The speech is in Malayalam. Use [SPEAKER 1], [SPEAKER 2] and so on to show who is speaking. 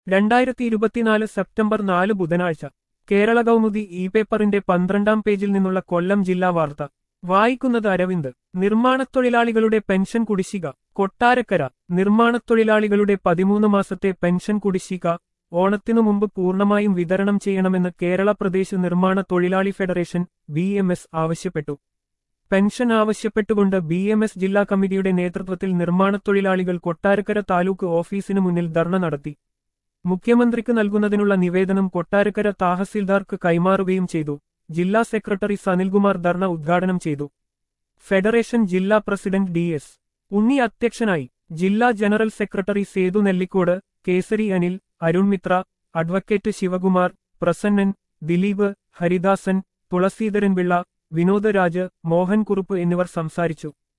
[SPEAKER 1] രണ്ടായിരത്തി ഇരുപത്തിനാല് സെപ്റ്റംബർ നാല് ബുധനാഴ്ച കേരള കൗമുദി ഇ പേപ്പറിന്റെ പന്ത്രണ്ടാം പേജിൽ നിന്നുള്ള കൊല്ലം ജില്ലാ വാർത്ത വായിക്കുന്നത് അരവിന്ദ് നിർമ്മാണത്തൊഴിലാളികളുടെ പെൻഷൻ കുടിശ്ശിക കൊട്ടാരക്കര നിർമ്മാണത്തൊഴിലാളികളുടെ പതിമൂന്ന് മാസത്തെ പെൻഷൻ കുടിശ്ശിക ഓണത്തിനു മുമ്പ് പൂർണ്ണമായും വിതരണം ചെയ്യണമെന്ന് കേരള പ്രദേശ് നിർമ്മാണ തൊഴിലാളി ഫെഡറേഷൻ ബി ആവശ്യപ്പെട്ടു പെൻഷൻ ആവശ്യപ്പെട്ടുകൊണ്ട് ബി എം എസ് ജില്ലാ കമ്മിറ്റിയുടെ നേതൃത്വത്തിൽ നിർമ്മാണത്തൊഴിലാളികൾ കൊട്ടാരക്കര താലൂക്ക് ഓഫീസിനു മുന്നിൽ ധർണ നടത്തി മുഖ്യമന്ത്രിക്ക് നൽകുന്നതിനുള്ള നിവേദനം കൊട്ടാരക്കര തഹസിൽദാർക്ക് കൈമാറുകയും ചെയ്തു ജില്ലാ സെക്രട്ടറി സനിൽകുമാർ ധർണ ഉദ്ഘാടനം ചെയ്തു ഫെഡറേഷൻ ജില്ലാ പ്രസിഡന്റ് ഡി എസ് ഉണ്ണി അധ്യക്ഷനായി ജില്ലാ general secretary Sethu Nellikode Kesari Anil Arun Mithra advocate Sivakumar Prasannan Dileep Haridasan Thulaseedharan Pillai Vinodaraj Mohan Kurup എന്നിവർ സംസാരിച്ചു